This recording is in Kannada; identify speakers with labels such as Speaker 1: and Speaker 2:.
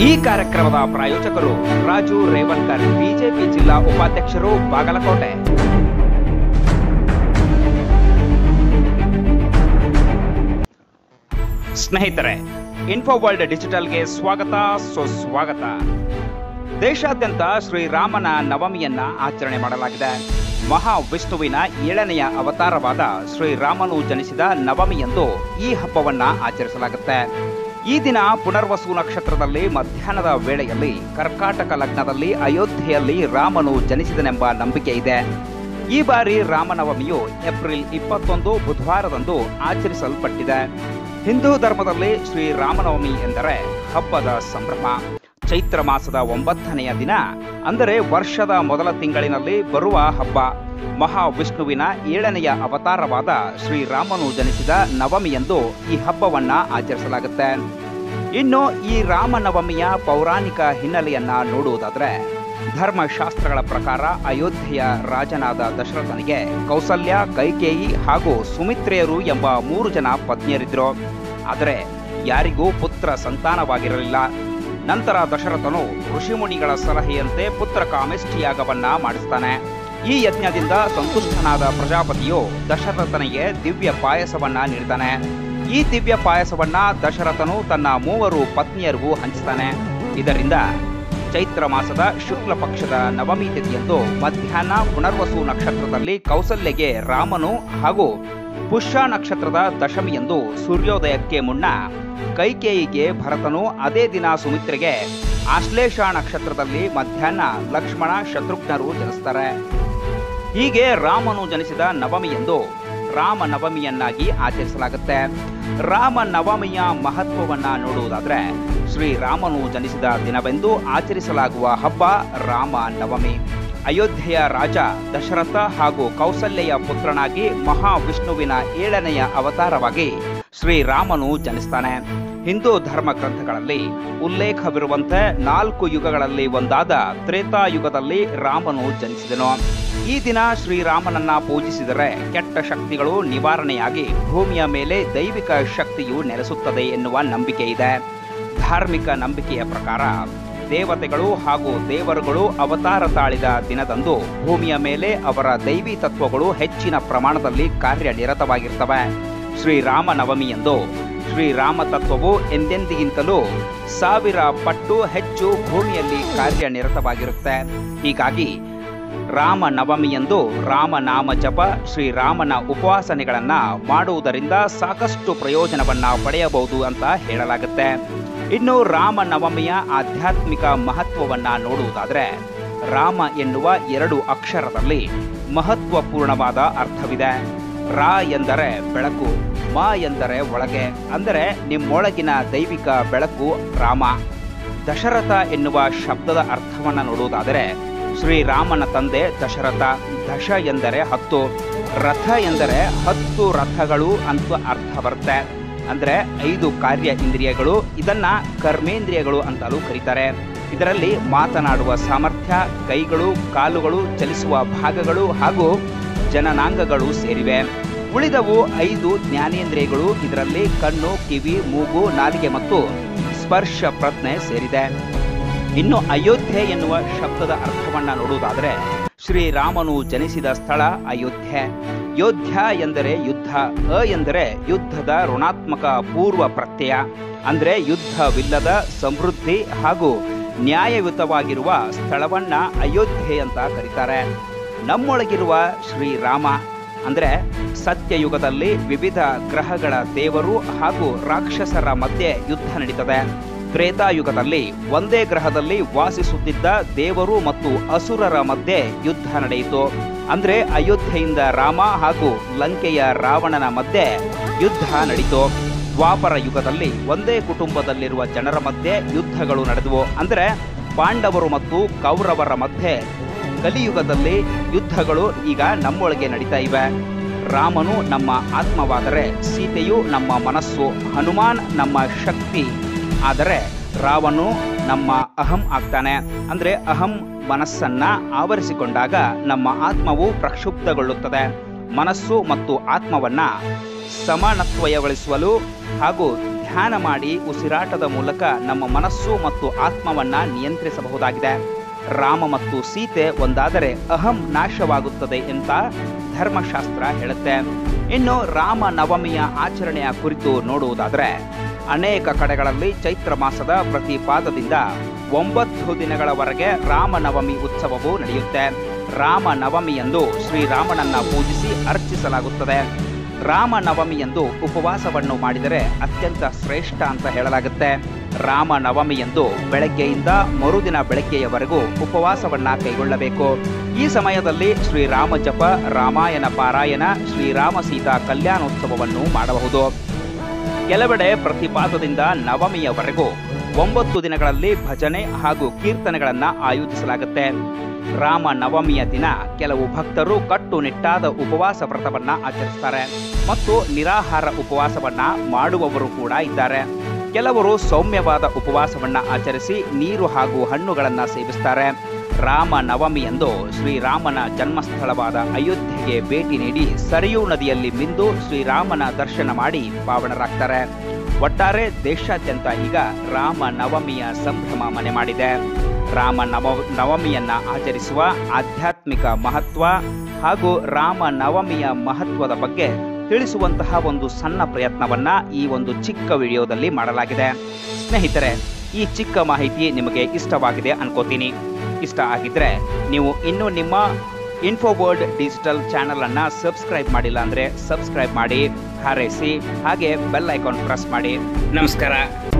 Speaker 1: ಈ ಕಾರ್ಯಕ್ರಮದ ಪ್ರಾಯೋಜಕರು ರಾಜು ರೇವನ್ಕರ್ ಬಿಜೆಪಿ ಜಿಲ್ಲಾ ಉಪಾಧ್ಯಕ್ಷರು ಬಾಗಲಕೋಟೆ ಸ್ನೇಹಿತರೆ ಇನ್ಫೋ ವರ್ಲ್ಡ್ ಡಿಜಿಟಲ್ಗೆ ಸ್ವಾಗತ ಸುಸ್ವಾಗತ ದೇಶಾದ್ಯಂತ ಶ್ರೀರಾಮನ ನವಮಿಯನ್ನ ಆಚರಣೆ ಮಾಡಲಾಗಿದೆ ಮಹಾವಿಷ್ಣುವಿನ ಏಳನೆಯ ಅವತಾರವಾದ ಶ್ರೀರಾಮನು ಜನಿಸಿದ ನವಮಿಯಂದು ಈ ಹಬ್ಬವನ್ನ ಆಚರಿಸಲಾಗುತ್ತೆ ಈ ದಿನ ಪುನರ್ವಸು ನಕ್ಷತ್ರದಲ್ಲಿ ಮಧ್ಯಾಹ್ನದ ವೇಳೆಯಲ್ಲಿ ಕರ್ಕಾಟಕ ಲಗ್ನದಲ್ಲಿ ಅಯೋಧ್ಯೆಯಲ್ಲಿ ರಾಮನು ಜನಿಸಿದನೆಂಬ ನಂಬಿಕೆ ಇದೆ ಈ ಬಾರಿ ರಾಮನವಮಿಯು ಏಪ್ರಿಲ್ ಇಪ್ಪತ್ತೊಂದು ಬುಧವಾರದಂದು ಆಚರಿಸಲ್ಪಟ್ಟಿದೆ ಹಿಂದೂ ಧರ್ಮದಲ್ಲಿ ಶ್ರೀರಾಮನವಮಿ ಎಂದರೆ ಹಬ್ಬದ ಸಂಭ್ರಮ ಚೈತ್ರ ಮಾಸದ ಒಂಬತ್ತನೆಯ ದಿನ ಅಂದರೆ ವರ್ಷದ ಮೊದಲ ತಿಂಗಳಿನಲ್ಲಿ ಬರುವ ಹಬ್ಬ ಮಹಾವಿಷ್ಣುವಿನ ಏಳನೆಯ ಅವತಾರವಾದ ಶ್ರೀರಾಮನು ಜನಿಸಿದ ನವಮಿಯಂದು ಈ ಹಬ್ಬವನ್ನ ಆಚರಿಸಲಾಗುತ್ತೆ ಇನ್ನು ಈ ರಾಮನವಮಿಯ ಪೌರಾಣಿಕ ಹಿನ್ನೆಲೆಯನ್ನ ನೋಡುವುದಾದ್ರೆ ಧರ್ಮಶಾಸ್ತ್ರಗಳ ಪ್ರಕಾರ ಅಯೋಧ್ಯೆಯ ರಾಜನಾದ ದಶರಥನಿಗೆ ಕೌಸಲ್ಯ ಕೈಕೇಯಿ ಹಾಗೂ ಸುಮಿತ್ರೆಯರು ಎಂಬ ಮೂರು ಜನ ಪತ್ನಿಯರಿದ್ರು ಆದರೆ ಯಾರಿಗೂ ಪುತ್ರ ಸಂತಾನವಾಗಿರಲಿಲ್ಲ ನಂತರ ದಶರಥನು ಋಷಿಮುನಿಗಳ ಸಲಹೆಯಂತೆ ಪುತ್ರ ಕಾಮೇಷ್ಠಿಯಾಗವನ್ನ ಮಾಡಿಸ್ತಾನೆ ಈ ಯಜ್ಞದಿಂದ ಸಂತುಷ್ಟನಾದ ಪ್ರಜಾಪತಿಯು ದಶರಥನಿಗೆ ದಿವ್ಯ ಪಾಯಸವನ್ನ ನೀಡ್ತಾನೆ ಈ ದಿವ್ಯ ಪಾಯಸವನ್ನ ದಶರಥನು ತನ್ನ ಮೂವರು ಪತ್ನಿಯರಿಗೂ ಹಂಚ್ತಾನೆ ಇದರಿಂದ ಚೈತ್ರ ಮಾಸದ ಶುಕ್ಲ ಪಕ್ಷದ ನವಮಿ ತಿಥಿಯಂದು ಮಧ್ಯಾಹ್ನ ಪುನರ್ವಸು ನಕ್ಷತ್ರದಲ್ಲಿ ಕೌಸಲ್ಯಗೆ ರಾಮನು ಹಾಗೂ ಪುಷ್ಯ ನಕ್ಷತ್ರದ ದಶಮಿಯಂದು ಸೂರ್ಯೋದಯಕ್ಕೆ ಮುನ್ನ ಕೈಕೇಯಿಗೆ ಭರತನು ಅದೇ ದಿನ ಸುಮಿತ್ರೆಗೆ ಆಶ್ಲೇಷ ನಕ್ಷತ್ರದಲ್ಲಿ ಮಧ್ಯಾಹ್ನ ಲಕ್ಷ್ಮಣ ಶತ್ರುಘ್ನರು ಜನಿಸ್ತಾರೆ ಹೀಗೆ ರಾಮನು ಜನಿಸಿದ ನವಮಿಯಂದು ರಾಮ ನವಮಿಯನ್ನಾಗಿ ಆಚರಿಸಲಾಗುತ್ತೆ ರಾಮ ನವಮಿಯ ಮಹತ್ವವನ್ನ ನೋಡುವುದಾದ್ರೆ ಶ್ರೀರಾಮನು ಜನಿಸಿದ ದಿನವೆಂದು ಆಚರಿಸಲಾಗುವ ಹಬ್ಬ ರಾಮ ನವಮಿ ಅಯೋಧ್ಯೆಯ ರಾಜ ದಶರಥ ಹಾಗೂ ಕೌಸಲ್ಯೆಯ ಪುತ್ರನಾಗಿ ಮಹಾವಿಷ್ಣುವಿನ ಏಳನೆಯ ಅವತಾರವಾಗಿ ಶ್ರೀರಾಮನು ಜನಿಸ್ತಾನೆ ಹಿಂದೂ ಧರ್ಮ ಗ್ರಂಥಗಳಲ್ಲಿ ಉಲ್ಲೇಖವಿರುವಂತೆ ನಾಲ್ಕು ಯುಗಗಳಲ್ಲಿ ಒಂದಾದ ತ್ರೇತಾಯುಗದಲ್ಲಿ ರಾಮನು ಜನಿಸಿದನು ಈ ದಿನ ಶ್ರೀರಾಮನನ್ನ ಪೂಜಿಸಿದರೆ ಕೆಟ್ಟ ಶಕ್ತಿಗಳು ನಿವಾರಣೆಯಾಗಿ ಭೂಮಿಯ ಮೇಲೆ ದೈವಿಕ ಶಕ್ತಿಯು ನೆಲೆಸುತ್ತದೆ ಎನ್ನುವ ನಂಬಿಕೆ ಇದೆ ಧಾರ್ಮಿಕ ನಂಬಿಕೆಯ ಪ್ರಕಾರ ದೇವತೆಗಳು ಹಾಗೂ ದೇವರುಗಳು ಅವತಾರ ತಾಳಿದ ದಿನದಂದು ಭೂಮಿಯ ಮೇಲೆ ಅವರ ದೈವಿ ತತ್ವಗಳು ಹೆಚ್ಚಿನ ಪ್ರಮಾಣದಲ್ಲಿ ಕಾರ್ಯನಿರತವಾಗಿರ್ತವೆ ಶ್ರೀರಾಮ ನವಮಿಯಂದು ಶ್ರೀರಾಮ ತತ್ವವು ಎಂದೆಂದಿಗಿಂತಲೂ ಸಾವಿರ ಪಟ್ಟು ಹೆಚ್ಚು ಭೂಮಿಯಲ್ಲಿ ಕಾರ್ಯನಿರತವಾಗಿರುತ್ತೆ ಹೀಗಾಗಿ ರಾಮ ನವಮಿಯಂದು ರಾಮನಾಮ ಜಪ ಶ್ರೀರಾಮನ ಉಪವಾಸನೆಗಳನ್ನ ಮಾಡುವುದರಿಂದ ಸಾಕಷ್ಟು ಪ್ರಯೋಜನವನ್ನ ಪಡೆಯಬಹುದು ಅಂತ ಹೇಳಲಾಗುತ್ತೆ ಇನ್ನು ರಾಮ ನವಮಿಯ ಆಧ್ಯಾತ್ಮಿಕ ಮಹತ್ವವನ್ನ ನೋಡುವುದಾದ್ರೆ ರಾಮ ಎನ್ನುವ ಎರಡು ಅಕ್ಷರದಲ್ಲಿ ಮಹತ್ವಪೂರ್ಣವಾದ ಅರ್ಥವಿದೆ ರಾ ಎಂದರೆ ಬೆಳಕು ಮ ಎಂದರೆ ಒಳಗೆ ಅಂದರೆ ನಿಮ್ಮೊಳಗಿನ ದೈವಿಕ ಬೆಳಕು ರಾಮ ದಶರಥ ಎನ್ನುವ ಶಬ್ದದ ಅರ್ಥವನ್ನ ನೋಡುವುದಾದರೆ ಶ್ರೀರಾಮನ ತಂದೆ ದಶರಥ ದಶ ಎಂದರೆ ಹತ್ತು ರಥ ಎಂದರೆ ಹತ್ತು ರಥಗಳು ಅಂತ ಅರ್ಥ ಬರುತ್ತೆ ಅಂದ್ರೆ ಐದು ಕಾರ್ಯ ಇಂದ್ರಿಯಗಳು ಇದನ್ನ ಕರ್ಮೇಂದ್ರಿಯಗಳು ಅಂತಲೂ ಕರೀತಾರೆ ಇದರಲ್ಲಿ ಮಾತನಾಡುವ ಸಾಮರ್ಥ್ಯ ಕೈಗಳು ಕಾಲುಗಳು ಚಲಿಸುವ ಭಾಗಗಳು ಹಾಗೂ ಜನನಾಂಗಗಳು ಸೇರಿವೆ ಉಳಿದವು ಐದು ಜ್ಞಾನೇಂದ್ರಿಯಗಳು ಇದರಲ್ಲಿ ಕಣ್ಣು ಕಿವಿ ಮೂಗು ನಾಲಿಗೆ ಮತ್ತು ಸ್ಪರ್ಶ ಪ್ರಜ್ಞೆ ಸೇರಿದೆ ಇನ್ನು ಅಯೋಧ್ಯೆ ಎನ್ನುವ ಶಬ್ದದ ಅರ್ಥವನ್ನ ನೋಡುವುದಾದರೆ ಶ್ರೀರಾಮನು ಜನಿಸಿದ ಸ್ಥಳ ಅಯೋಧ್ಯೆ ಯೋಧ್ಯ ಎಂದರೆ ಯುದ್ಧ ಅ ಎಂದರೆ ಯುದ್ಧದ ಋಣಾತ್ಮಕ ಪೂರ್ವ ಪ್ರತ್ಯಯ ಅಂದ್ರೆ ಯುದ್ಧವಿಲ್ಲದ ಸಮೃದ್ಧಿ ಹಾಗೂ ನ್ಯಾಯಯುತವಾಗಿರುವ ಸ್ಥಳವನ್ನ ಅಯೋಧ್ಯೆ ಅಂತ ಕರೀತಾರೆ ನಮ್ಮೊಳಗಿರುವ ಶ್ರೀರಾಮ ಅಂದ್ರೆ ಸತ್ಯಯುಗದಲ್ಲಿ ವಿವಿಧ ಗ್ರಹಗಳ ದೇವರು ಹಾಗೂ ರಾಕ್ಷಸರ ಮಧ್ಯೆ ಯುದ್ಧ ನಡೀತದೆ ತ್ರೇತಾಯುಗದಲ್ಲಿ ಒಂದೇ ಗ್ರಹದಲ್ಲಿ ವಾಸಿಸುತ್ತಿದ್ದ ದೇವರು ಮತ್ತು ಅಸುರರ ಮಧ್ಯೆ ಯುದ್ಧ ನಡೆಯಿತು ಅಂದ್ರೆ ಅಯೋಧ್ಯೆಯಿಂದ ರಾಮ ಹಾಗೂ ಲಂಕೆಯ ರಾವಣನ ಮಧ್ಯೆ ಯುದ್ಧ ನಡೀತು ದ್ವಾಪರ ಯುಗದಲ್ಲಿ ಒಂದೇ ಕುಟುಂಬದಲ್ಲಿರುವ ಜನರ ಮಧ್ಯೆ ಯುದ್ಧಗಳು ನಡೆದವು ಅಂದ್ರೆ ಪಾಂಡವರು ಮತ್ತು ಕೌರವರ ಮಧ್ಯೆ ಕಲಿಯುಗದಲ್ಲಿ ಯುದ್ಧಗಳು ಈಗ ನಮ್ಮೊಳಗೆ ನಡೀತಾ ಇವೆ ರಾಮನು ನಮ್ಮ ಆತ್ಮವಾದರೆ ಸೀತೆಯು ನಮ್ಮ ಮನಸ್ಸು ಹನುಮಾನ್ ನಮ್ಮ ಶಕ್ತಿ ಆದರೆ ರಾವನು ನಮ್ಮ ಅಹಂ ಆಗ್ತಾನೆ ಅಂದ್ರೆ ಅಹಂ ಮನಸ್ಸನ್ನ ಆವರಿಸಿಕೊಂಡಾಗ ನಮ್ಮ ಆತ್ಮವು ಪ್ರಕ್ಷುಬ್ಧಗೊಳ್ಳುತ್ತದೆ ಮನಸ್ಸು ಮತ್ತು ಆತ್ಮವನ್ನ ಸಮಾನತ್ವಯಗೊಳಿಸಲು ಹಾಗೂ ಧ್ಯಾನ ಮಾಡಿ ಉಸಿರಾಟದ ಮೂಲಕ ನಮ್ಮ ಮನಸ್ಸು ಮತ್ತು ಆತ್ಮವನ್ನ ನಿಯಂತ್ರಿಸಬಹುದಾಗಿದೆ ರಾಮ ಮತ್ತು ಸೀತೆ ಒಂದಾದರೆ ಅಹಂ ನಾಶವಾಗುತ್ತದೆ ಅಂತ ಧರ್ಮಶಾಸ್ತ್ರ ಹೇಳುತ್ತೆ ಇನ್ನು ರಾಮ ನವಮಿಯ ಆಚರಣೆಯ ಕುರಿತು ನೋಡುವುದಾದರೆ ಅನೇಕ ಕಡೆಗಳಲ್ಲಿ ಚೈತ್ರ ಮಾಸದ ಪ್ರತಿ ಪಾದದಿಂದ ಒಂಬತ್ತು ದಿನಗಳವರೆಗೆ ರಾಮನವಮಿ ಉತ್ಸವವು ನಡೆಯುತ್ತೆ ರಾಮನವಮಿಯಂದು ಶ್ರೀರಾಮನನ್ನ ಪೂಜಿಸಿ ಅರ್ಚಿಸಲಾಗುತ್ತದೆ ರಾಮನವಮಿಯಂದು ಉಪವಾಸವನ್ನು ಮಾಡಿದರೆ ಅತ್ಯಂತ ಶ್ರೇಷ್ಠ ಅಂತ ಹೇಳಲಾಗುತ್ತೆ ರಾಮನವಮಿಯಂದು ಬೆಳಗ್ಗೆಯಿಂದ ಮರುದಿನ ಬೆಳಗ್ಗೆಯವರೆಗೂ ಉಪವಾಸವನ್ನ ಕೈಗೊಳ್ಳಬೇಕು ಈ ಸಮಯದಲ್ಲಿ ಶ್ರೀರಾಮ ಜಪ ರಾಮಾಯಣ ಪಾರಾಯಣ ಶ್ರೀರಾಮ ಸೀತಾ ಕಲ್ಯಾಣೋತ್ಸವವನ್ನು ಮಾಡಬಹುದು ಕೆಲವೆಡೆ ಪ್ರತಿಪಾದದಿಂದ ನವಮಿಯವರೆಗೂ ಒಂಬತ್ತು ದಿನಗಳಲ್ಲಿ ಭಜನೆ ಹಾಗೂ ಕೀರ್ತನೆಗಳನ್ನ ಆಯೋಜಿಸಲಾಗುತ್ತೆ ರಾಮ ನವಮಿಯ ದಿನ ಕೆಲವು ಭಕ್ತರು ಕಟ್ಟುನಿಟ್ಟಾದ ಉಪವಾಸ ವ್ರತವನ್ನ ಆಚರಿಸ್ತಾರೆ ಮತ್ತು ನಿರಾಹಾರ ಉಪವಾಸವನ್ನ ಮಾಡುವವರು ಕೂಡ ಇದ್ದಾರೆ ಕೆಲವರು ಸೌಮ್ಯವಾದ ಉಪವಾಸವನ್ನ ಆಚರಿಸಿ ನೀರು ಹಾಗೂ ಹಣ್ಣುಗಳನ್ನ ಸೇವಿಸ್ತಾರೆ ರಾಮ ನವಮಿಯಂದು ಶ್ರೀರಾಮನ ಜನ್ಮಸ್ಥಳವಾದ ಅಯೋಧ್ಯೆಗೆ ಭೇಟಿ ನೀಡಿ ಸರಿಯೂ ನದಿಯಲ್ಲಿ ಮಿಂದು ಶ್ರೀರಾಮನ ದರ್ಶನ ಮಾಡಿ ಪಾವನರಾಗ್ತಾರೆ ಒಟ್ಟಾರೆ ದೇಶಾದ್ಯಂತ ಈಗ ರಾಮ ನವಮಿಯ ಸಂಭ್ರಮ ಮನೆ ಮಾಡಿದೆ ರಾಮ ನವ ನವಮಿಯನ್ನ ಆಚರಿಸುವ ಆಧ್ಯಾತ್ಮಿಕ ಮಹತ್ವ ಹಾಗೂ ರಾಮ ನವಮಿಯ ಮಹತ್ವದ ಬಗ್ಗೆ ತಿಳಿಸುವಂತಹ ಒಂದು ಸಣ್ಣ ಪ್ರಯತ್ನವನ್ನ ಈ ಒಂದು ಚಿಕ್ಕ ವಿಡಿಯೋದಲ್ಲಿ ಮಾಡಲಾಗಿದೆ ಸ್ನೇಹಿತರೆ ಈ ಚಿಕ್ಕ ಮಾಹಿತಿ ನಿಮಗೆ ಇಷ್ಟವಾಗಿದೆ ಅನ್ಕೋತೀನಿ ಇಷ್ಟ ಆಗಿದ್ರೆ ನೀವು ಇನ್ನೂ ನಿಮ್ಮ ಇನ್ಫೋವರ್ಲ್ಡ್ ಡಿಜಿಟಲ್ ಚಾನಲ್ ಅನ್ನ ಸಬ್ಸ್ಕ್ರೈಬ್ ಮಾಡಿಲ್ಲ ಅಂದ್ರೆ ಸಬ್ಸ್ಕ್ರೈಬ್ ಮಾಡಿ ಹಾರೈಸಿ ಹಾಗೆ ಬೆಲ್ ಐಕಾನ್ ಪ್ರೆಸ್ ಮಾಡಿ ನಮಸ್ಕಾರ